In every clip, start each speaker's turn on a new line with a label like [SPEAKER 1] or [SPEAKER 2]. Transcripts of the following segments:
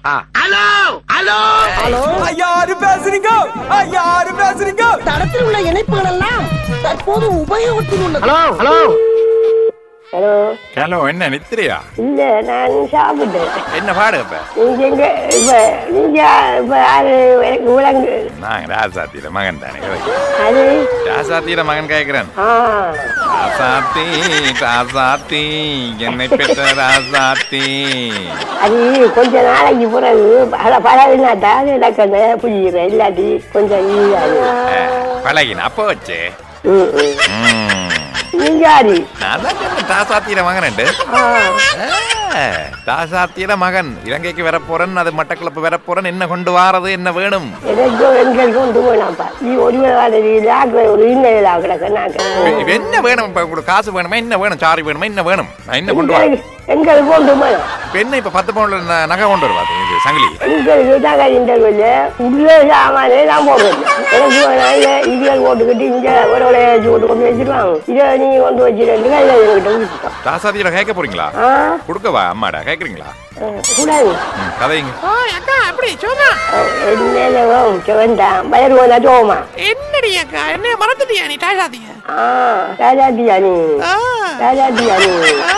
[SPEAKER 1] Hello hello
[SPEAKER 2] hello
[SPEAKER 3] யாரு பேசுறீங்க யாரு பேசுறீங்க
[SPEAKER 2] தடத்தில் உள்ள இணைப்புகள் எல்லாம் தற்போது உபயோகத்தில் உள்ளது
[SPEAKER 1] ஹலோ ஹலோ
[SPEAKER 4] ஹலோ
[SPEAKER 5] ஹலோ என்ன நித்திரையா
[SPEAKER 4] இல்ல நான் சாப்பிட்டேன்
[SPEAKER 5] என்ன பாடு இப்ப
[SPEAKER 4] நீங்க எங்க இப்ப நீங்க இப்ப யாரு எனக்கு விளங்கு
[SPEAKER 5] நான் ராசாத்தியில மகன் தானே
[SPEAKER 4] அது
[SPEAKER 5] ராசாத்தியில மகன் கேக்குறேன்
[SPEAKER 4] ஆ
[SPEAKER 5] ராசாத்தி ராசாத்தி என்னை பெற்ற ராசாத்தி
[SPEAKER 4] அது கொஞ்ச நாளைக்கு பிறகு பல பழகினாட்டா அது எனக்கு அந்த புரியுறேன் இல்லாட்டி கொஞ்சம் ஈடாது
[SPEAKER 5] பழகின அப்போ வச்சு
[SPEAKER 4] ம், ம்.
[SPEAKER 5] ம்.
[SPEAKER 4] நீங்க யாரு
[SPEAKER 5] நான் தான் சொன்னேன், ராசாத்தியில மகன்
[SPEAKER 4] ஆ,
[SPEAKER 5] ராசாத்தியில மகன் இலங்கைக்கு வரப்போறேன் அது மட்டக்களப்பு வரப்போறேன் என்ன கொண்டு வாரது என்ன வேணும்
[SPEAKER 4] எனக்கு எங்களுக்கு கொண்டு போனாப்பா நீ ஒரு வேலை ஒரு இன்னும் கிடக்க நான்
[SPEAKER 5] இது என்ன வேணும் இப்ப உங்களுக்கு காசு வேணுமா என்ன வேணும் சாரி வேணுமா என்ன வேணும் நான் என்ன கொண்டு வரேன்
[SPEAKER 4] எங்களுக்கு எங்களுக்கு கொண்டு போனோம்
[SPEAKER 5] இப்ப என்ன இப்ப பத்து பவுன்ல ந- நகை கொண்டு வருவா இது சங்கிலி
[SPEAKER 4] எங்களுக்கு தாங்க இன்டர்வியூல உள்ள சாமானே நான் போடுறது எனக்கு வேணாம் இதுகள் போட்டுக்கிட்டு இங்க ஒரு ஒரு போட்டு கொண்டு வச்சிருவாங்க இதை நீ கொண்டு வச்சிருந்து கையில் என்கிட்ட கொடுத்துட்டோம்
[SPEAKER 5] ராசாத்தியில கேட்க போறீங்களா
[SPEAKER 4] ஆ
[SPEAKER 5] கொடுக்கவா அம்மாடா கேக்குறீங்களா
[SPEAKER 4] அஹ், கூடாது
[SPEAKER 5] ம், கதைங்க
[SPEAKER 1] அக்கா அப்படி சொன்னா
[SPEAKER 4] என்ன வேண்டாம் பயிர் போனா சோமா
[SPEAKER 1] என்னடி அக்கா என்ன மறந்துட்டியா நீ டாஷாதிய
[SPEAKER 4] ஆ ராஜாத்தியா நீ ராஜாத்தியா நீ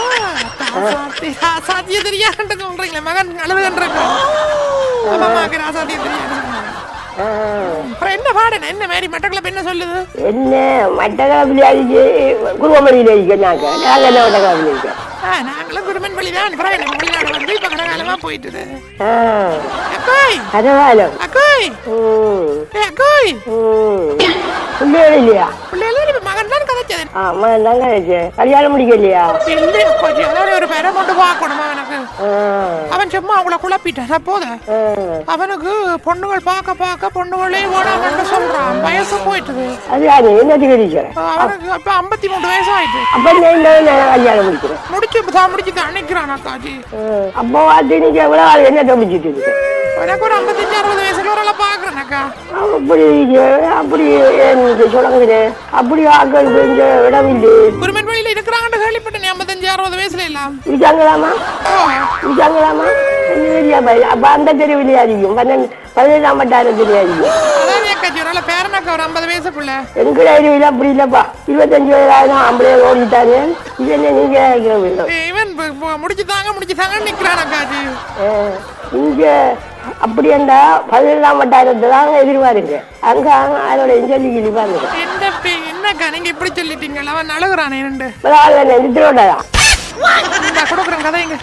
[SPEAKER 1] சாத்திய தெரியாதுன்னு சொல்றீங்களே மகன் அழுதுன்றீங்க அம்மாக்கு ராசாத்திய தெரியாது
[SPEAKER 4] ஆ,
[SPEAKER 1] அப்புறம் என்ன பாடுன என்ன மாதிரி மட்டக்களப்பு என்ன சொல்லுது
[SPEAKER 4] என்ன மட்டக்காப்பிலி அடிச்சு குருவமணியில் இருக்கேன்னாக்க நாங்கள் என்ன மட்டக்காப்பிலி இருக்கேன்
[SPEAKER 1] ஆ, நாங்களும் குருமன் பள்ளி தான் அப்புறம் எனக்கு வெளிநாடு வந்து இப்ப கடகாலமா போயிட்டுது
[SPEAKER 4] ஆ
[SPEAKER 1] அக்காய்
[SPEAKER 4] பரவாயில்ல
[SPEAKER 1] அக்காய்
[SPEAKER 4] ம்
[SPEAKER 1] ஏ அக்காய்
[SPEAKER 4] ம் பிள்ளைகள் இல்லையா
[SPEAKER 1] பிள்ளைகளும் இப்ப மகன் தான் கதைச்சது
[SPEAKER 4] ஆமா தாங்க இருக்கு கல்யாணம் முடிக்கலையா
[SPEAKER 1] இல்லை கொஞ்சம் ஏதாவது ஒரு பேரை கொண்டு பார்க்கணுமா அவனுக்கு
[SPEAKER 4] ஆ,
[SPEAKER 1] அவன் சும்மா அவங்கள குழப்பிட்டான் போத
[SPEAKER 4] ஆ.
[SPEAKER 1] அவனுக்கு பொண்ணுகள் பார்க்க பார்க்க பொண்ணுகளே வேணாம்னு சொல்றான் வயசு போயிட்டுது
[SPEAKER 4] அது யாரு என்னத்துக்கு இருக்கிறேன்
[SPEAKER 1] அவனுக்கு அப்ப ஐம்பத்தி மூணு வயசு ஆயிட்டு
[SPEAKER 4] அப்ப நான் இந்த நான் கல்யாணம் முடிக்கிறேன்
[SPEAKER 1] முடிச்சு தான் முடிச்சு தான் நிக்கிறான் அக்காஜி
[SPEAKER 4] ஆ, அப்போ பார்த்து நீங்க எவ்வளவு ஆள் என்னத்தை முடிச்சிட்டு இருக்கு
[SPEAKER 1] எனக்கு ஒரு ஐம்பத்தஞ்சு அறுபது வயசுல ஒரு பாக்குறேன் அக்கா
[SPEAKER 4] அப்படி இருக்கு, அப்படி ஏன் நீங்க சொல்லுங்க அப்படி ஆட்கள் கொஞ்ச இடம் இல்லை
[SPEAKER 1] குருமன் வழியில இருக்கிறாங்கன்னு கேள்விப்பட்டேன் ஐம்பத்தஞ்சு அறுபது வயசுல எல்லாம்
[SPEAKER 4] இருக்காங்களாமா இருக்காங்களாமா என்ன தெரியாம அப்ப அந்த தெருவிலே அதிகம் பன்னெண்டு பதினேழாம் வட்டாரத்திலே அதிகம்
[SPEAKER 1] அதான் அக்காஜி ஒரு ஆள் பேரனாக்கா ஒரு ஐம்பது வயசுக்குள்ள
[SPEAKER 4] எங்கட தெருவில் அப்படி இல்லப்பா இருபத்தஞ்சு வயதாக அப்படியே ஓடிட்டாங்க இது என்ன நீங்க கேட்கறது
[SPEAKER 1] ஏய், இவன் ப- ப- முடிச்சு தாங்க முடிச்சு தாங்க நிக்கிறான் அக்காஜி
[SPEAKER 4] இங்க அப்படி என்றா பதினேழாம் வட்டாரத்தை தான் எதிர்பாருங்க அங்க அதோட இஞ்சலி கிளி பாருங்க
[SPEAKER 1] என்ன பே- என்னக்கா நீங்க இப்படி சொல்லிட்டீங்களா அவன் அழுகுறானே ரெண்டு
[SPEAKER 4] முதல்ல நிறுத்திரோடா
[SPEAKER 1] இந்த கொடுக்குறேன் கதைங்க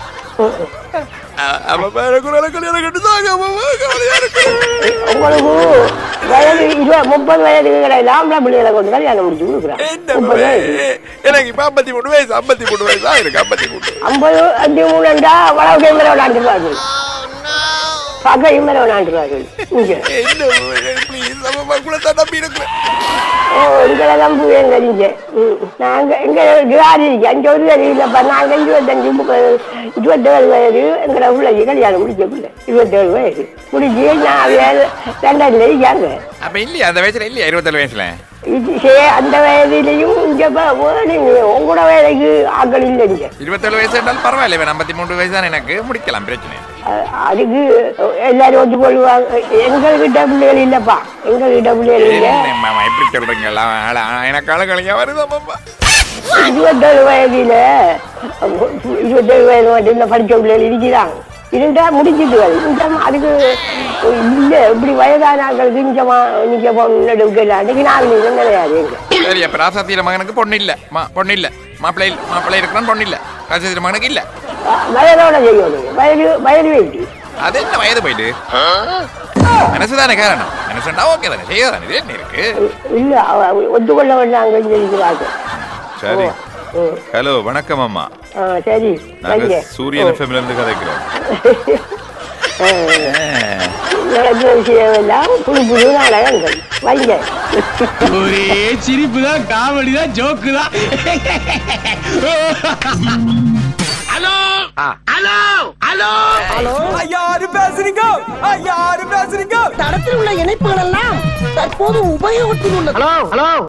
[SPEAKER 4] உங்களுக்கு வயது இருபது முப்பது வயதுக்கு கிடையாது ஆம்பளை பிள்ளைகளை கொண்டு கல்யாணம் முடிச்சு கொடுக்குறேன் முப்பது வயது
[SPEAKER 5] எனக்கு இப்ப ஐம்பத்தி மூணு வயசு ஐம்பத்தி மூணு வயசு ஆயிருக்கு ஐம்பத்தி மூணு
[SPEAKER 4] ஐம்பது அஞ்சு மூணுண்டா வளவு கைமரை விளையாண்டுருவார்கள் பார்க்க கைமரை விளையாண்டுருவார்கள் இங்க
[SPEAKER 5] என்ன ப்ளீஸ் நம்ம கூட தான் நம்பி இருக்கிறேன்
[SPEAKER 4] ஓ எங்களை தான் போய் தெரிஞ்சு நாங்க எங்க கிராரி அஞ்சு ஒரு வயது இல்லப்பா நாங்க இருபத்தஞ்சு முப்பது இருபத்தேழு வயது எங்களை பிள்ளைக்கு கல்யாணம் முடிச்ச பிள்ளை இருபத்தேழு வயது முடிச்சு நான் வேலை லண்டன்ல இருக்காங்க
[SPEAKER 5] அப்ப இல்லையா அந்த வயசுல இல்லையா இருபத்தேழு வயசுல
[SPEAKER 4] இது சே- அந்த வயதிலையும் இங்க ப- வேணுங்க உங்களோட வேலைக்கு ஆக்கள் இல்லை இங்க
[SPEAKER 5] இருபத்தேழு வயசு இருந்தாலும் பரவாயில்ல இவன் ஐம்பத்தி மூணு வயசு தான் எனக்கு முடிக்கலாம் பிரச்சனை இல்லை.
[SPEAKER 4] அ- அதுக்கு எல்லாரும் ஒத்து கொள்வாங்க எங்ககிட்ட பிள்ளைகள் இல்லப்பா எங்ககிட்ட பிள்ளைகள் இல்லை
[SPEAKER 5] என்ன மாமா எப்படி சொல்றீங்க எல்லாம் ஆள- ஆ, எனக்கு அழகலையா வருதா மாமா
[SPEAKER 4] இருபத்தேழு வயதில இருபத்தேழு வயது மட்டும் இந்த படிச்ச பிள்ளைகள் இருக்கிறாங்க இருந்தா முடிச்சிட்டுகள் இந்த அதுக்கு இல்ல இப்படி வயதான ஆட்களுக்கு நிச்சயமா நிக்க முன்னெடுக்கல அன்னைக்கு நாலு நிமிஷம் கிடையாது எங்க
[SPEAKER 5] சரி அப்ப ராசாத்தியில மகனுக்கு பொண்ணு இல்ல மா பொண்ணு இல்ல மாப்பிள்ளை இல்ல மாப்பிள்ளை இருக்கிறான் பொண்ணு இல்ல ராசாத்தியில மகனுக்கு இல்ல
[SPEAKER 4] வயதோட செய்யணும் வயது வயது வைத்து
[SPEAKER 5] அது என்ன வயது போயிட்டு மனசுதானே காரணம் மனசுண்டா ஓகே தானே செய்யதானே இது என்ன இருக்கு
[SPEAKER 4] இல்ல அவ ஒத்துக்கொள்ள வேண்டாங்க இருக்கிறாங்க
[SPEAKER 5] சரி
[SPEAKER 4] ம்.
[SPEAKER 5] ஹலோ வணக்கம் அம்மா
[SPEAKER 4] ஆ சரி
[SPEAKER 5] நாங்க
[SPEAKER 4] வைங்க
[SPEAKER 5] சூரியன் எஃப்எம்ல இருந்து கதைக்கிறோம்
[SPEAKER 4] ஆ. நடக்கிற விஷயம் எல்லாம் புது புது நாடகங்கள் வைங்க
[SPEAKER 3] ஒரே சிரிப்பு தான் காமெடி தான் ஜோக்கு தான்
[SPEAKER 1] ஹலோ
[SPEAKER 2] ஹலோ ஹலோ
[SPEAKER 3] ஹலோ யாரு பேசுறீங்க யாரு பேசுறீங்க
[SPEAKER 2] தடத்தில் உள்ள இணைப்புகள் எல்லாம் தற்போது உபயோகத்தில் உள்ளது
[SPEAKER 1] ஹலோ ஹலோ